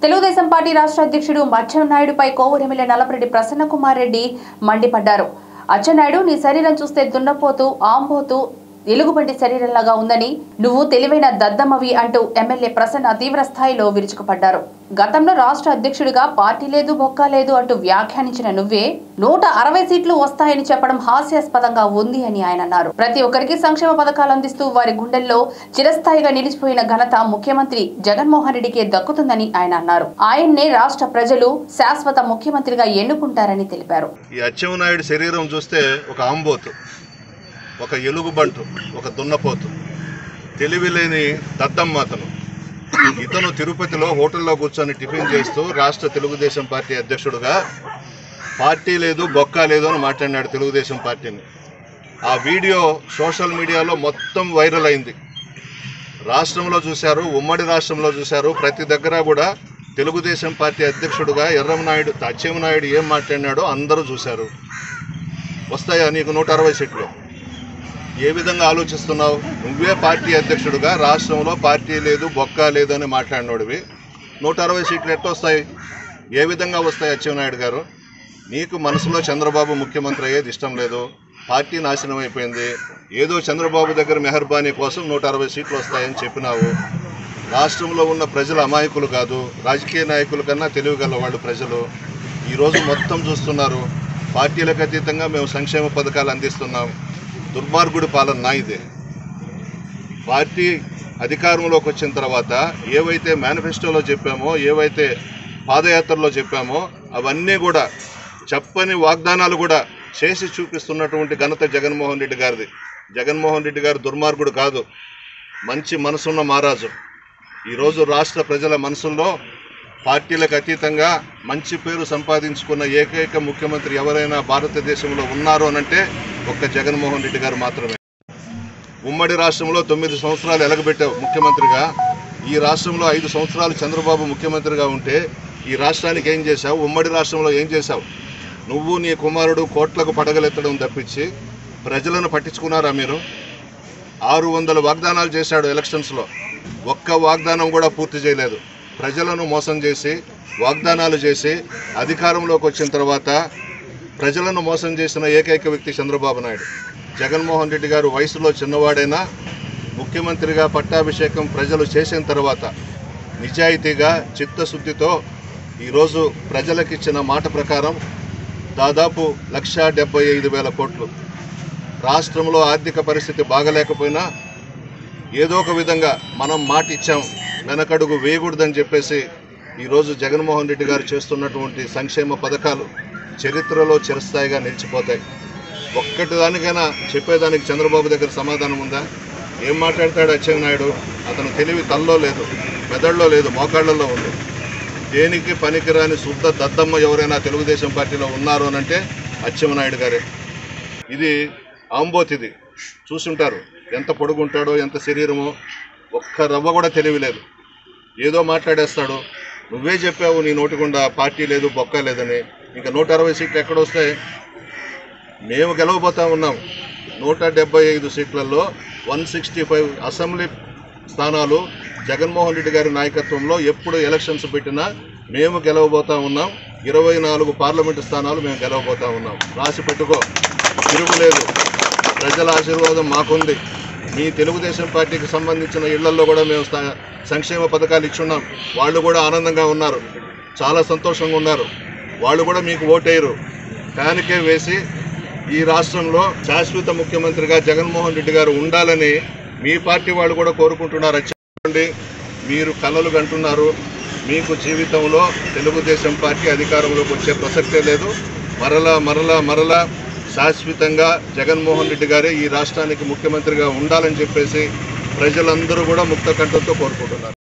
Telugu Desam party రాష్ట్ర అధ్యక్షుడు మచ్చెన్నాయుడుపై కోవూరు ఎమ్మెల్యే నల్లపరెడ్డి ప్రసన్నకుమార్ రెడ్డి మండిపడ్డారు అచ్చెన్నాయుడు నీ శరీరం చూస్తే దున్నపోతూ ఆంబోతూ ఎలుగుబంటి శరీరంలాగా ఉందని నువ్వు తెలివైన దద్దమ్మవి అంటూ ఎమ్మెల్యే ప్రసన్న తీవ్ర స్థాయిలో విరుచుకుపడ్డారు గతంలో రాష్ట్ర అధ్యక్షుడిగా పార్టీ లేదు బొక్క లేదు అంటూ వ్యాఖ్యానించిన నువ్వే నూట అరవై సీట్లు వస్తాయని చెప్పడం హాస్యాస్పదంగా ఉంది అని ఆయన అన్నారు ప్రతి ఒక్కరికి సంక్షేమ పథకాలు అందిస్తూ వారి గుండెల్లో చిరస్థాయిగా నిలిచిపోయిన ఘనత ముఖ్యమంత్రి జగన్మోహన్ రెడ్డికే దక్కుతుందని ఆయన అన్నారు ఆయన్నే రాష్ట్ర ప్రజలు శాశ్వత ముఖ్యమంత్రిగా ఎన్నుకుంటారని తెలిపారు ఈ అచ్చెన్నాయుడు శరీరం చూస్తే ఒక ఆంబోతు ఒక ఎలుగుబంటు ఒక దున్నపోతు తెలివి లేని దద్దమ్మ అతను ఇతను తిరుపతిలో హోటల్లో కూర్చొని టిఫిన్ చేస్తూ రాష్ట్ర తెలుగుదేశం పార్టీ అధ్యక్షుడుగా పార్టీ లేదు బొక్క లేదు అని మాట్లాడినాడు తెలుగుదేశం పార్టీని ఆ వీడియో సోషల్ మీడియాలో మొత్తం వైరల్ అయింది రాష్ట్రంలో చూశారు ఉమ్మడి రాష్ట్రంలో చూశారు ప్రతి దగ్గర కూడా తెలుగుదేశం పార్టీ అధ్యక్షుడుగా ఎర్రమనాయుడు అచ్చెన్నాయుడు ఏం మాట్లాడినాడో అందరూ చూశారు వస్తాయా నీకు నూట అరవై సీట్లు ఏ విధంగా ఆలోచిస్తున్నావు నువ్వే పార్టీ అధ్యక్షుడుగా రాష్ట్రంలో పార్టీ లేదు బొక్క లేదు అని మాట్లాడినోడివి నూట అరవై సీట్లు ఎట్లా వస్తాయి ఏ విధంగా వస్తాయి అచ్చెన్నాయుడు గారు నీకు మనసులో చంద్రబాబు ముఖ్యమంత్రి అయ్యేది ఇష్టం లేదు పార్టీ నాశనం అయిపోయింది ఏదో చంద్రబాబు దగ్గర మెహర్బానీ కోసం నూట అరవై సీట్లు వస్తాయని చెప్పినావు రాష్ట్రంలో ఉన్న ప్రజలు అమాయకులు కాదు రాజకీయ నాయకుల కన్నా తెలివిగల వాళ్ళు ప్రజలు ఈరోజు మొత్తం చూస్తున్నారు పార్టీలకు అతీతంగా మేము సంక్షేమ పథకాలు అందిస్తున్నాం దుర్మార్గుడి పాలన నా ఇదే పార్టీ అధికారంలోకి వచ్చిన తర్వాత ఏవైతే మేనిఫెస్టోలో చెప్పామో ఏవైతే పాదయాత్రలో చెప్పామో అవన్నీ కూడా చెప్పని వాగ్దానాలు కూడా చేసి చూపిస్తున్నటువంటి ఘనత జగన్మోహన్ రెడ్డి గారిది జగన్మోహన్ రెడ్డి గారు దుర్మార్గుడు కాదు మంచి మనసున్న మహారాజు ఈరోజు రాష్ట్ర ప్రజల మనసుల్లో పార్టీలకు అతీతంగా మంచి పేరు సంపాదించుకున్న ఏకైక ముఖ్యమంత్రి ఎవరైనా భారతదేశంలో ఉన్నారు అనంటే ఒక్క జగన్మోహన్ రెడ్డి గారు మాత్రమే ఉమ్మడి రాష్ట్రంలో తొమ్మిది సంవత్సరాలు ఎలగబెట్టావు ముఖ్యమంత్రిగా ఈ రాష్ట్రంలో ఐదు సంవత్సరాలు చంద్రబాబు ముఖ్యమంత్రిగా ఉంటే ఈ రాష్ట్రానికి ఏం చేశావు ఉమ్మడి రాష్ట్రంలో ఏం చేశావు నువ్వు నీ కుమారుడు కోట్లకు పడగలెత్తడం తప్పించి ప్రజలను పట్టించుకున్నారా మీరు ఆరు వందల వాగ్దానాలు చేశాడు ఎలక్షన్స్లో ఒక్క వాగ్దానం కూడా పూర్తి చేయలేదు ప్రజలను మోసం చేసి వాగ్దానాలు చేసి అధికారంలోకి వచ్చిన తర్వాత ప్రజలను మోసం చేసిన ఏకైక వ్యక్తి చంద్రబాబు నాయుడు జగన్మోహన్ రెడ్డి గారు వయసులో చిన్నవాడైనా ముఖ్యమంత్రిగా పట్టాభిషేకం ప్రజలు చేసిన తర్వాత నిజాయితీగా చిత్తశుద్ధితో ఈరోజు ప్రజలకిచ్చిన మాట ప్రకారం దాదాపు లక్ష డెబ్బై ఐదు వేల కోట్లు రాష్ట్రంలో ఆర్థిక పరిస్థితి బాగలేకపోయినా ఏదో ఒక విధంగా మనం మాట ఇచ్చాం వెనకడుగు వేయకూడదని చెప్పేసి ఈరోజు జగన్మోహన్ రెడ్డి గారు చేస్తున్నటువంటి సంక్షేమ పథకాలు చరిత్రలో చిరస్థాయిగా నిలిచిపోతాయి ఒక్కటి దానికైనా చెప్పేదానికి చంద్రబాబు దగ్గర సమాధానం ఉందా ఏం మాట్లాడతాడు అచ్చెన్నాయుడు అతను తెలివి తల్లో లేదు మెదడులో లేదు మోకాళ్ళలో ఉంది దేనికి పనికిరాని శుద్ధ దద్దమ్మ ఎవరైనా తెలుగుదేశం పార్టీలో ఉన్నారు అనంటే అచ్చెన్నాయుడు గారే ఇది ఆంబోతిది చూసుంటారు ఎంత పొడుగుంటాడో ఎంత శరీరమో ఒక్క రవ్వ కూడా తెలివి లేదు ఏదో మాట్లాడేస్తాడు నువ్వే చెప్పావు నీ నోటి గుండా పార్టీ లేదు బొక్క లేదని ఇంకా నూట అరవై సీట్లు ఎక్కడొస్తాయి మేము గెలవబోతా ఉన్నాం నూట డెబ్బై ఐదు సీట్లలో వన్ సిక్స్టీ ఫైవ్ అసెంబ్లీ స్థానాలు జగన్మోహన్ రెడ్డి గారి నాయకత్వంలో ఎప్పుడు ఎలక్షన్స్ పెట్టినా మేము గెలవబోతా ఉన్నాం ఇరవై నాలుగు పార్లమెంటు స్థానాలు మేము గెలవబోతా ఉన్నాం రాసి పెట్టుకో తిరుగులేదు ప్రజల ఆశీర్వాదం మాకుంది మీ తెలుగుదేశం పార్టీకి సంబంధించిన ఇళ్లలో కూడా మేము స్థా- సంక్షేమ పథకాలు ఇచ్చున్నాం వాళ్ళు కూడా ఆనందంగా ఉన్నారు చాలా సంతోషంగా ఉన్నారు వాళ్ళు కూడా మీకు ఓటేయరు ఫ్యాన్కే వేసి ఈ రాష్ట్రంలో శాశ్వత ముఖ్యమంత్రిగా జగన్మోహన్ రెడ్డి గారు ఉండాలని మీ పార్టీ వాళ్ళు కూడా కోరుకుంటున్నారు చెప్పండి మీరు కలలు కంటున్నారు మీకు జీవితంలో తెలుగుదేశం పార్టీ అధికారంలోకి వచ్చే ప్రసక్తే లేదు మరలా మరలా మరలా శాశ్వతంగా జగన్మోహన్ రెడ్డి గారే ఈ రాష్ట్రానికి ముఖ్యమంత్రిగా ఉండాలని చెప్పేసి ప్రజలందరూ కూడా ముక్త కంఠంతో కోరుకుంటున్నారు